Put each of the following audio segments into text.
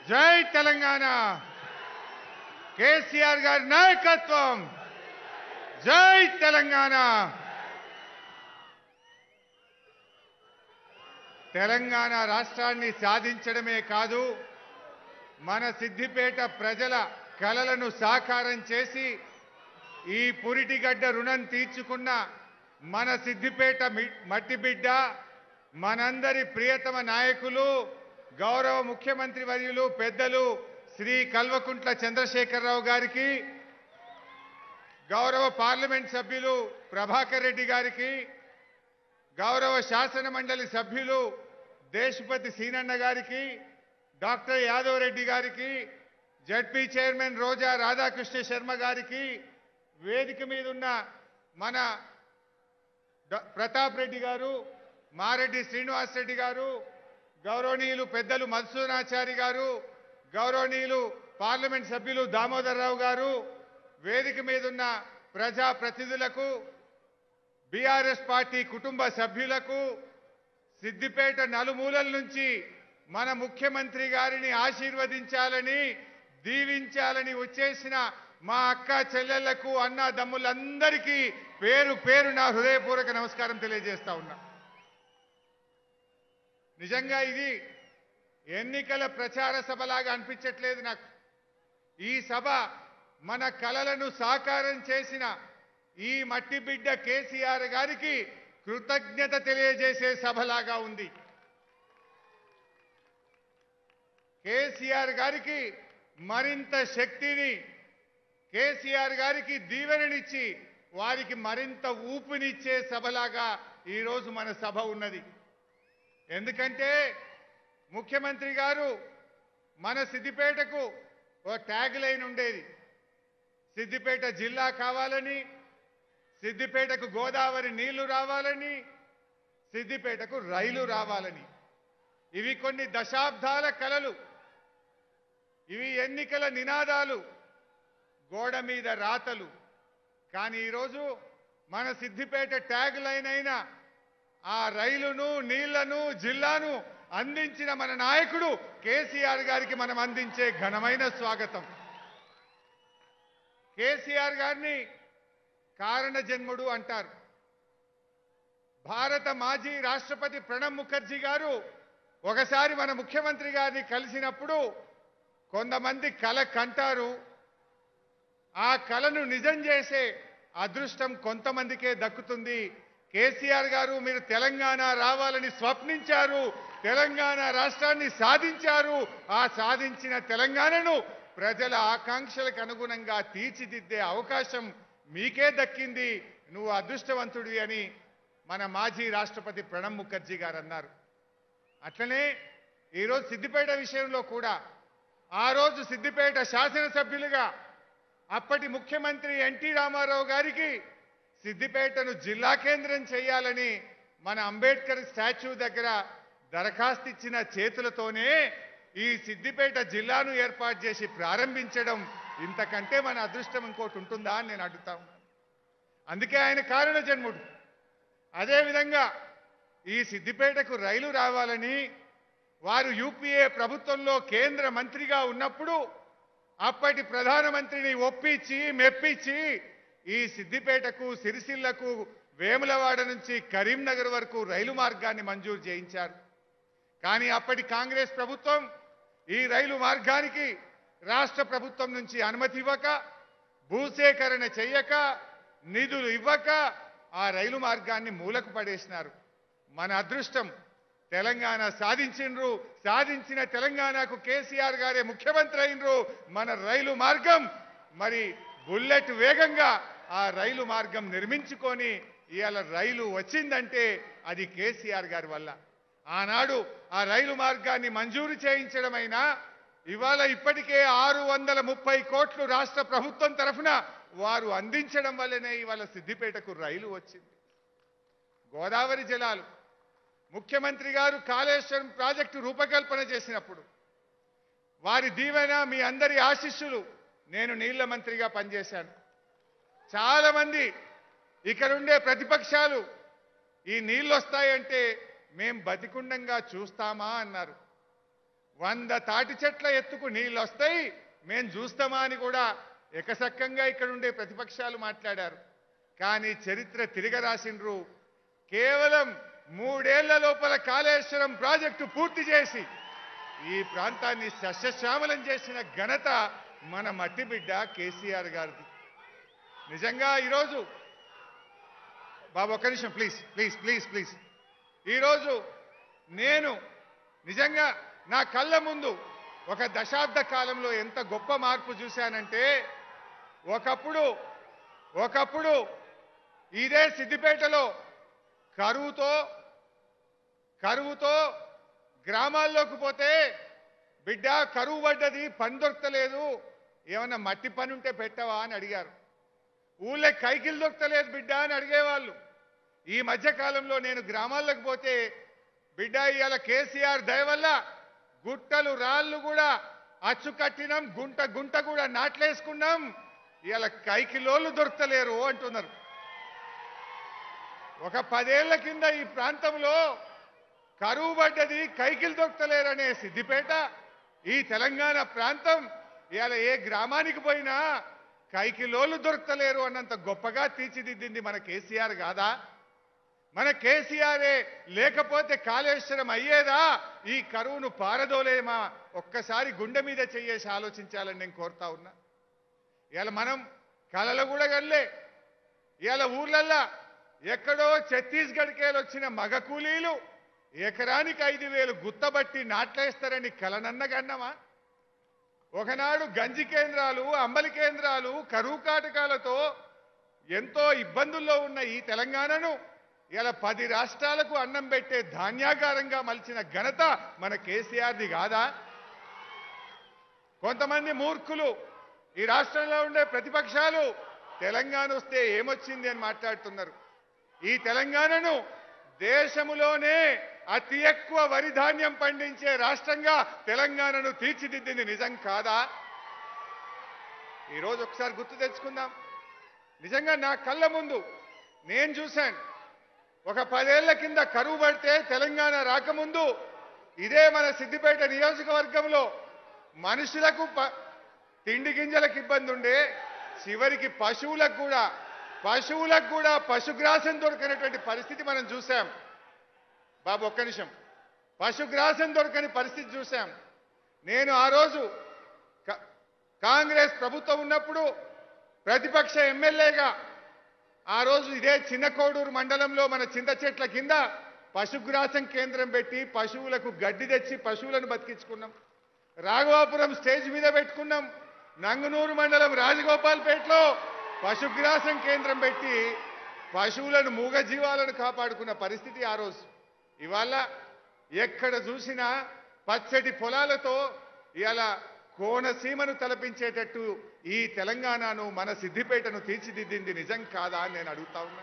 జై తెలంగాణ కేసీఆర్ గారి నాయకత్వం జై తెలంగాణ తెలంగాణ రాష్ట్రాన్ని సాధించడమే కాదు మన సిద్దిపేట ప్రజల కలలను సాకారం చేసి ఈ పురిటిగడ్డ రుణం తీర్చుకున్న మన సిద్దిపేట మి- మట్టి బిడ్డ మనందరి ప్రియతమ నాయకులు గౌరవ ముఖ్యమంత్రి వర్యులు పెద్దలు శ్రీ కల్వకుంట్ల చంద్రశేఖరరావు గారికి గౌరవ పార్లమెంట్ సభ్యులు ప్రభాకర్ రెడ్డి గారికి గౌరవ శాసన మండలి సభ్యులు దేశపతి సీనన్న గారికి డాక్టర్ యాదవ్ రెడ్డి గారికి జడ్పీ చైర్మన్ రోజా రాధాకృష్ణ శర్మ గారికి వేదిక మీద ఉన్న మన డ- ప్రతాప్ రెడ్డి గారు మారెడ్డి శ్రీనివాస్ రెడ్డి గారు గౌరవనీయులు పెద్దలు మధుసూనాచారి గారు గౌరవనీయులు పార్లమెంట్ సభ్యులు దామోదర్ రావు గారు వేదిక మీద ఉన్న ప్రజా ప్రతినిధులకు బీఆర్ఎస్ పార్టీ కుటుంబ సభ్యులకు సిద్దిపేట నలుమూలల నుంచి మన ముఖ్యమంత్రి గారిని ఆశీర్వదించాలని దీవించాలని వచ్చేసిన మా అక్క చెల్లెళ్లకు అన్న దమ్ములందరికీ పేరు పేరు నా హృదయపూర్వక నమస్కారం తెలియజేస్తా ఉన్నా నిజంగా ఇది ఎన్నికల ప్రచార సభలాగా అనిపించట్లేదు నాకు ఈ సభ మన కలలను సాకారం చేసిన ఈ మట్టి బిడ్డ కేసీఆర్ గారికి కృతజ్ఞత తెలియజేసే సభలాగా ఉంది కేసీఆర్ గారికి మరింత శక్తిని కేసీఆర్ గారికి దీవెననిచ్చి వారికి మరింత ఊపినిచ్చే సభలాగా ఈరోజు మన సభ ఉన్నది ఎందుకంటే ముఖ్యమంత్రి గారు మన సిద్దిపేటకు ఓ ట్యాగ్ లైన్ ఉండేది సిద్దిపేట జిల్లా కావాలని సిద్దిపేటకు గోదావరి నీళ్లు రావాలని సిద్దిపేటకు రైలు రావాలని ఇవి కొన్ని దశాబ్దాల కలలు ఇవి ఎన్నికల నినాదాలు గోడ మీద రాతలు కానీ ఈరోజు మన సిద్దిపేట ట్యాగ్ లైన్ అయిన ఆ రైలును నీళ్లను జిల్లాను అందించిన మన నాయకుడు కేసీఆర్ గారికి మనం అందించే ఘనమైన స్వాగతం కేసీఆర్ గారిని కారణ జన్ముడు అంటారు భారత మాజీ రాష్ట్రపతి ప్రణబ్ ముఖర్జీ గారు ఒకసారి మన ముఖ్యమంత్రి గారిని కలిసినప్పుడు కొంతమంది కల కంటారు ఆ కలను నిజం చేసే అదృష్టం కొంతమందికే దక్కుతుంది కేసీఆర్ గారు మీరు తెలంగాణ రావాలని స్వప్నించారు తెలంగాణ రాష్ట్రాన్ని సాధించారు ఆ సాధించిన తెలంగాణను ప్రజల ఆకాంక్షలకు అనుగుణంగా తీర్చిదిద్దే అవకాశం మీకే దక్కింది నువ్వు అదృష్టవంతుడివి అని మన మాజీ రాష్ట్రపతి ప్రణబ్ ముఖర్జీ గారు అన్నారు అట్లనే ఈరోజు సిద్దిపేట విషయంలో కూడా ఆ రోజు సిద్దిపేట శాసనసభ్యులుగా అప్పటి ముఖ్యమంత్రి ఎన్టీ రామారావు గారికి సిద్దిపేటను జిల్లా కేంద్రం చేయాలని మన అంబేద్కర్ స్టాచ్యూ దగ్గర దరఖాస్తు ఇచ్చిన చేతులతోనే ఈ సిద్దిపేట జిల్లాను ఏర్పాటు చేసి ప్రారంభించడం ఇంతకంటే మన అదృష్టం ఇంకోటి ఉంటుందా అని నేను అడుగుతా ఉన్నాను అందుకే ఆయన కారణ జన్ముడు అదేవిధంగా ఈ సిద్దిపేటకు రైలు రావాలని వారు యూపీఏ ప్రభుత్వంలో కేంద్ర మంత్రిగా ఉన్నప్పుడు అప్పటి ప్రధానమంత్రిని ఒప్పించి మెప్పించి ఈ సిద్దిపేటకు సిరిసిల్లకు వేములవాడ నుంచి కరీంనగర్ వరకు రైలు మార్గాన్ని మంజూరు చేయించారు కానీ అప్పటి కాంగ్రెస్ ప్రభుత్వం ఈ రైలు మార్గానికి రాష్ట్ర ప్రభుత్వం నుంచి అనుమతి ఇవ్వక భూసేకరణ చెయ్యక నిధులు ఇవ్వక ఆ రైలు మార్గాన్ని మూలకు పడేసినారు మన అదృష్టం తెలంగాణ సాధించిండ్రు సాధించిన తెలంగాణకు కేసీఆర్ గారే ముఖ్యమంత్రి అయినరు మన రైలు మార్గం మరి బుల్లెట్ వేగంగా ఆ రైలు మార్గం నిర్మించుకొని ఇవాళ రైలు వచ్చిందంటే అది కేసీఆర్ గారి వల్ల ఆనాడు ఆ రైలు మార్గాన్ని మంజూరు చేయించడమైనా ఇవాళ ఇప్పటికే ఆరు వందల ముప్పై కోట్లు రాష్ట్ర ప్రభుత్వం తరఫున వారు అందించడం వల్లనే ఇవాళ సిద్దిపేటకు రైలు వచ్చింది గోదావరి జలాలు ముఖ్యమంత్రి గారు కాళేశ్వరం ప్రాజెక్టు రూపకల్పన చేసినప్పుడు వారి దీవెన మీ అందరి ఆశీస్సులు నేను నీళ్ల మంత్రిగా పనిచేశాను చాలా మంది ఇక్కడుండే ప్రతిపక్షాలు ఈ నీళ్ళు వస్తాయంటే మేం బతికుండంగా చూస్తామా అన్నారు వంద తాటి చెట్ల ఎత్తుకు నీళ్ళు వస్తాయి మేం చూస్తామా అని కూడా ఎకసక్కంగా ఇక్కడ ఉండే ప్రతిపక్షాలు మాట్లాడారు కానీ చరిత్ర తిరగరాసిండ్రు కేవలం మూడేళ్ల లోపల కాళేశ్వరం ప్రాజెక్టు పూర్తి చేసి ఈ ప్రాంతాన్ని సస్యశ్యామలం చేసిన ఘనత మన మట్టి బిడ్డ కేసీఆర్ గారిది నిజంగా ఈరోజు బాబు ఒక్క నిమిషం ప్లీజ్ ప్లీజ్ ప్లీజ్ ప్లీజ్ ఈరోజు నేను నిజంగా నా కళ్ళ ముందు ఒక దశాబ్ద కాలంలో ఎంత గొప్ప మార్పు చూశానంటే ఒకప్పుడు ఒకప్పుడు ఇదే సిద్దిపేటలో కరువుతో కరువుతో గ్రామాల్లోకి పోతే బిడ్డ కరువు పడ్డది పని దొరకలేదు ఏమన్నా మట్టి పని ఉంటే పెట్టవా అని అడిగారు ఊళ్ళో కైకిలు దొరకలేదు బిడ్డ అని అడిగేవాళ్ళు ఈ మధ్య కాలంలో నేను గ్రామాల్లోకి పోతే బిడ్డ ఇవాళ కేసీఆర్ దయ వల్ల గుట్టలు రాళ్ళు కూడా అచ్చు కట్టినాం గుంట గుంట కూడా నాట్లేసుకున్నాం ఇవాళ కైకిలోళ్ళు దొరకలేరు అంటున్నారు ఒక పదేళ్ల కింద ఈ ప్రాంతంలో కరువు పడ్డది కైకిలు దొరకలేరనే సిద్దిపేట ఈ తెలంగాణ ప్రాంతం ఇవాళ ఏ గ్రామానికి పోయినా కైకిలోళ్ళు దొరకలేరు అన్నంత గొప్పగా తీర్చిదిద్దింది మన కేసీఆర్ కాదా మన కేసీఆరే లేకపోతే కాళేశ్వరం అయ్యేదా ఈ కరువును పారదోలేమా ఒక్కసారి గుండె మీద చెయ్యేసి ఆలోచించాలని నేను కోరుతా ఉన్నా ఇవాళ మనం కళలు కూడా గల్లే ఇవాళ ఊర్లల్లా ఎక్కడో ఛత్తీస్గఢ్కేలు వచ్చిన మగ కూలీలు ఎకరానికి ఐదు వేలు గుత్తబట్టి నాట్లేస్తారని కలనన్నగన్నమా ఒకనాడు గంజి కేంద్రాలు అంబలి కేంద్రాలు కరువు కాటకాలతో ఎంతో ఇబ్బందుల్లో ఉన్న ఈ తెలంగాణను ఇలా పది రాష్ట్రాలకు అన్నం పెట్టే ధాన్యాగారంగా మలిచిన ఘనత మన కేసీఆర్ది కాదా కొంతమంది మూర్ఖులు ఈ రాష్ట్రంలో ఉండే ప్రతిపక్షాలు తెలంగాణ వస్తే ఏమొచ్చింది అని మాట్లాడుతున్నారు ఈ తెలంగాణను దేశములోనే అతి ఎక్కువ వరి ధాన్యం పండించే రాష్ట్రంగా తెలంగాణను తీర్చిదిద్దింది నిజం కాదా ఈరోజు ఒకసారి గుర్తు తెచ్చుకుందాం నిజంగా నా కళ్ళ ముందు నేను చూశాను ఒక పదేళ్ల కింద కరువు పడితే తెలంగాణ రాకముందు ఇదే మన సిద్దిపేట నియోజకవర్గంలో మనుషులకు ప- తిండి గింజలకు ఇబ్బంది ఉండే చివరికి పశువులకు కూడా పశువులకు కూడా పశుగ్రాసం దొరకనటువంటి పరిస్థితి మనం చూసాం బాబు ఒక్క నిమిషం పశుగ్రాసం దొరకని పరిస్థితి చూసాం నేను ఆ రోజు కా- కాంగ్రెస్ ప్రభుత్వం ఉన్నప్పుడు ప్రతిపక్ష ఎమ్మెల్యేగా ఆ రోజు ఇదే చిన్న కోడూరు మండలంలో మన చింత చెట్ల కింద పశుగ్రాసం కేంద్రం పెట్టి పశువులకు గడ్డి తెచ్చి పశువులను బతికించుకున్నాం రాఘవాపురం స్టేజ్ మీద పెట్టుకున్నాం నంగునూరు మండలం రాజగోపాల్పేటలో పశుగ్రాసం కేంద్రం పెట్టి పశువులను మూగజీవాలను కాపాడుకున్న పరిస్థితి ఆ రోజు ఇవాళ ఎక్కడ చూసినా పచ్చటి పొలాలతో ఇవాళ కోనసీమను తలపించేటట్టు ఈ తెలంగాణను మన సిద్దిపేటను తీర్చిదిద్దింది నిజం కాదా అని నేను అడుగుతా ఉన్నా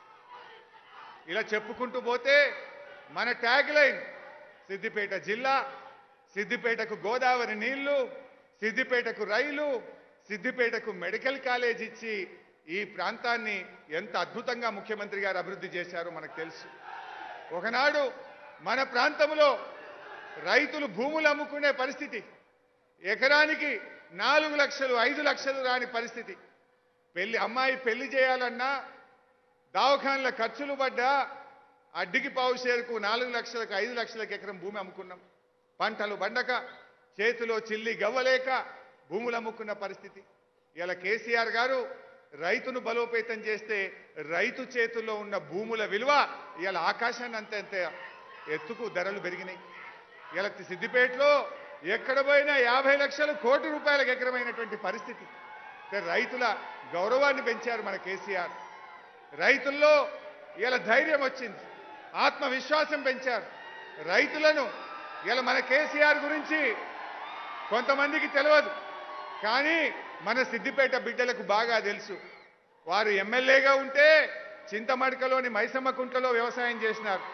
ఇలా చెప్పుకుంటూ పోతే మన ట్యాగ్ లైన్ సిద్దిపేట జిల్లా సిద్దిపేటకు గోదావరి నీళ్లు సిద్దిపేటకు రైలు సిద్దిపేటకు మెడికల్ కాలేజ్ ఇచ్చి ఈ ప్రాంతాన్ని ఎంత అద్భుతంగా ముఖ్యమంత్రి గారు అభివృద్ధి చేశారో మనకు తెలుసు ఒకనాడు మన ప్రాంతంలో రైతులు భూములు అమ్ముకునే పరిస్థితి ఎకరానికి నాలుగు లక్షలు ఐదు లక్షలు రాని పరిస్థితి పెళ్లి అమ్మాయి పెళ్లి చేయాలన్నా దవాఖాన్ల ఖర్చులు పడ్డా అడ్డికి పావు షేరుకు నాలుగు లక్షలకు ఐదు లక్షలకు ఎకరం భూమి అమ్ముకున్నాం పంటలు పండక చేతిలో చిల్లి గవ్వలేక భూములు అమ్ముకున్న పరిస్థితి ఇలా కేసీఆర్ గారు రైతును బలోపేతం చేస్తే రైతు చేతుల్లో ఉన్న భూముల విలువ ఇలా ఆకాశాన్ని అంత అంత ఎత్తుకు ధరలు పెరిగినాయి ఇలా సిద్దిపేటలో ఎక్కడ పోయినా యాభై లక్షలు కోటి రూపాయలకు ఎకరమైనటువంటి పరిస్థితి అంటే రైతుల గౌరవాన్ని పెంచారు మన కేసీఆర్ రైతుల్లో ఇలా ధైర్యం వచ్చింది ఆత్మవిశ్వాసం పెంచారు రైతులను ఇలా మన కేసీఆర్ గురించి కొంతమందికి తెలియదు కానీ మన సిద్దిపేట బిడ్డలకు బాగా తెలుసు వారు ఎమ్మెల్యేగా ఉంటే చింతమడకలోని మైసమ్మ కుంటలో వ్యవసాయం చేసినారు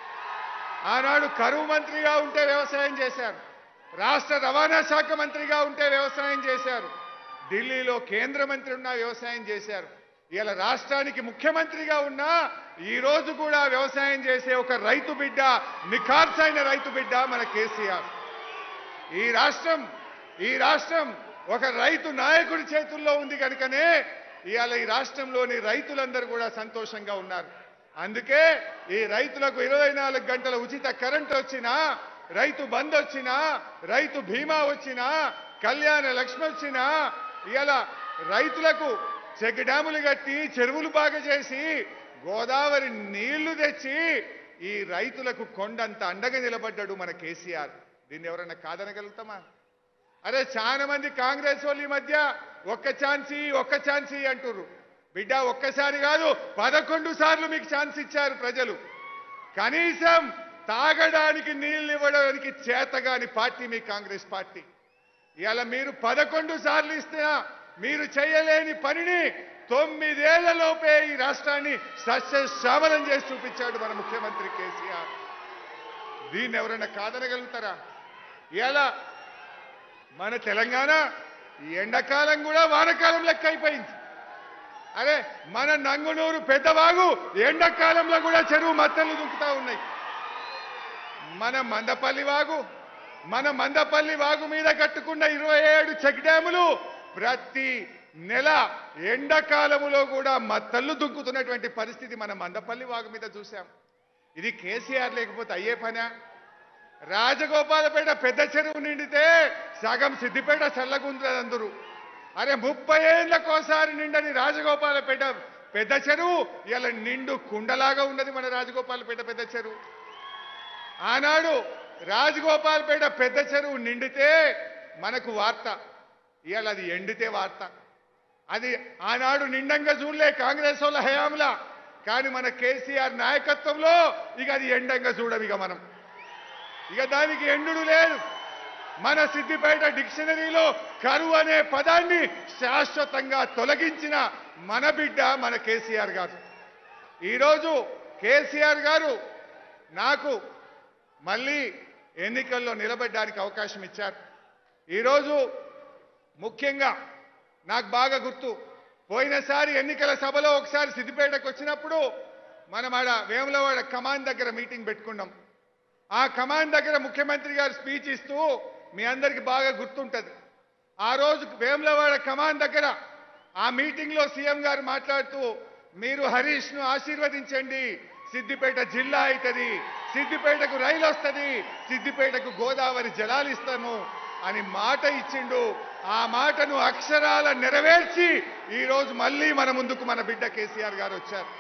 ఆనాడు కరువు మంత్రిగా ఉంటే వ్యవసాయం చేశారు రాష్ట్ర రవాణా శాఖ మంత్రిగా ఉంటే వ్యవసాయం చేశారు ఢిల్లీలో కేంద్ర మంత్రి ఉన్నా వ్యవసాయం చేశారు ఇలా రాష్ట్రానికి ముఖ్యమంత్రిగా ఉన్నా ఈ రోజు కూడా వ్యవసాయం చేసే ఒక రైతు బిడ్డ నిఖార్సైన రైతు బిడ్డ మన కేసీఆర్ ఈ రాష్ట్రం ఈ రాష్ట్రం ఒక రైతు నాయకుడి చేతుల్లో ఉంది కనుకనే ఇవాళ ఈ రాష్ట్రంలోని రైతులందరూ కూడా సంతోషంగా ఉన్నారు అందుకే ఈ రైతులకు ఇరవై నాలుగు గంటల ఉచిత కరెంట్ వచ్చినా రైతు బంద్ వచ్చినా రైతు బీమా వచ్చినా కళ్యాణ లక్ష్మి వచ్చినా ఇవాళ రైతులకు చెక్ డ్యాములు కట్టి చెరువులు బాగా చేసి గోదావరి నీళ్లు తెచ్చి ఈ రైతులకు కొండంత అండగా నిలబడ్డాడు మన కేసీఆర్ దీన్ని ఎవరైనా కాదనగలుగుతామా అరే చాలా మంది కాంగ్రెస్ వాళ్ళు ఈ మధ్య ఒక్క ఛాన్సీ ఒక్క ఛాన్సీ అంటుర్రు బిడ్డ ఒక్కసారి కాదు పదకొండు సార్లు మీకు ఛాన్స్ ఇచ్చారు ప్రజలు కనీసం తాగడానికి నీళ్ళు ఇవ్వడానికి చేతగాని పార్టీ మీ కాంగ్రెస్ పార్టీ ఇవాళ మీరు పదకొండు సార్లు ఇస్తున్నా మీరు చేయలేని పనిని తొమ్మిదేళ్ల లోపే ఈ రాష్ట్రాన్ని సస్యశ్యామలం చేసి చూపించాడు మన ముఖ్యమంత్రి కేసీఆర్ దీన్ని ఎవరైనా కాదనగలుగుతారా ఇవాళ మన తెలంగాణ ఈ ఎండాకాలం కూడా వానకాలం లెక్క అయిపోయింది అరే మన నంగునూరు పెద్దవాగు ఎండాకాలంలో కూడా చెరువు మత్తలు దుక్కుతా ఉన్నాయి మన మందపల్లి వాగు మన మందపల్లి వాగు మీద కట్టుకున్న ఇరవై ఏడు చెక్ డ్యాములు ప్రతి నెల ఎండాకాలములో కూడా మత్తళ్ళు దుక్కుతున్నటువంటి పరిస్థితి మన మందపల్లి వాగు మీద చూశాం ఇది కేసీఆర్ లేకపోతే అయ్యే పనా రాజగోపాలపేట పెద్ద చెరువు నిండితే సగం సిద్దిపేట చల్లగుంటుంది అందరూ అరే ముప్పై ఏళ్ళకోసారి నిండని రాజగోపాలపేట పెద్ద చెరువు ఇలా నిండు కుండలాగా ఉన్నది మన రాజగోపాలపేట పెద్ద చెరువు ఆనాడు రాజగోపాల్పేట పెద్ద చెరువు నిండితే మనకు వార్త ఇవాళ అది ఎండితే వార్త అది ఆనాడు నిండంగా చూడలే కాంగ్రెస్ వాళ్ళ హయాంలా కానీ మన కేసీఆర్ నాయకత్వంలో ఇక అది ఎండంగా చూడం ఇక మనం ఇక దానికి ఎండుడు లేదు మన సిద్దిపేట డిక్షనరీలో కరువు అనే పదాన్ని శాశ్వతంగా తొలగించిన మన బిడ్డ మన కేసీఆర్ గారు ఈరోజు కేసీఆర్ గారు నాకు మళ్ళీ ఎన్నికల్లో నిలబడడానికి అవకాశం ఇచ్చారు ఈరోజు ముఖ్యంగా నాకు బాగా గుర్తు పోయినసారి ఎన్నికల సభలో ఒకసారి సిద్దిపేటకు వచ్చినప్పుడు మనం ఆడ వేములవాడ కమాన్ దగ్గర మీటింగ్ పెట్టుకున్నాం ఆ కమాండ్ దగ్గర ముఖ్యమంత్రి గారు స్పీచ్ ఇస్తూ మీ అందరికి బాగా గుర్తుంటది ఆ రోజు వేములవాడ కమాండ్ దగ్గర ఆ మీటింగ్ లో సీఎం గారు మాట్లాడుతూ మీరు హరీష్ ను ఆశీర్వదించండి సిద్దిపేట జిల్లా అవుతుంది సిద్దిపేటకు రైలు వస్తుంది సిద్దిపేటకు గోదావరి జలాలు ఇస్తాము అని మాట ఇచ్చిండు ఆ మాటను అక్షరాల నెరవేర్చి ఈ రోజు మళ్ళీ మన ముందుకు మన బిడ్డ కేసీఆర్ గారు వచ్చారు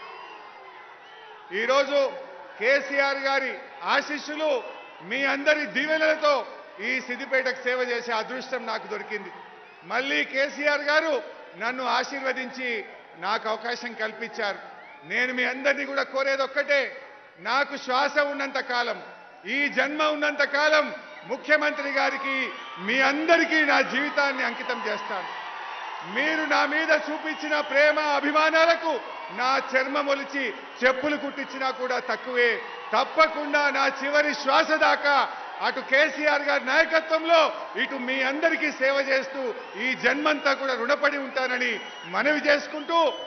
ఈరోజు కేసీఆర్ గారి ఆశీస్సులు మీ అందరి దీవెనలతో ఈ సిద్దిపేటకు సేవ చేసే అదృష్టం నాకు దొరికింది మళ్ళీ కేసీఆర్ గారు నన్ను ఆశీర్వదించి నాకు అవకాశం కల్పించారు నేను మీ అందరినీ కూడా కోరేది ఒక్కటే నాకు శ్వాస ఉన్నంత కాలం ఈ జన్మ ఉన్నంత కాలం ముఖ్యమంత్రి గారికి మీ అందరికీ నా జీవితాన్ని అంకితం చేస్తాను మీరు నా మీద చూపించిన ప్రేమ అభిమానాలకు నా చర్మమొలిచి చెప్పులు కుట్టించినా కూడా తక్కువే తప్పకుండా నా చివరి శ్వాస దాకా అటు కేసీఆర్ గారి నాయకత్వంలో ఇటు మీ అందరికీ సేవ చేస్తూ ఈ జన్మంతా కూడా రుణపడి ఉంటానని మనవి చేసుకుంటూ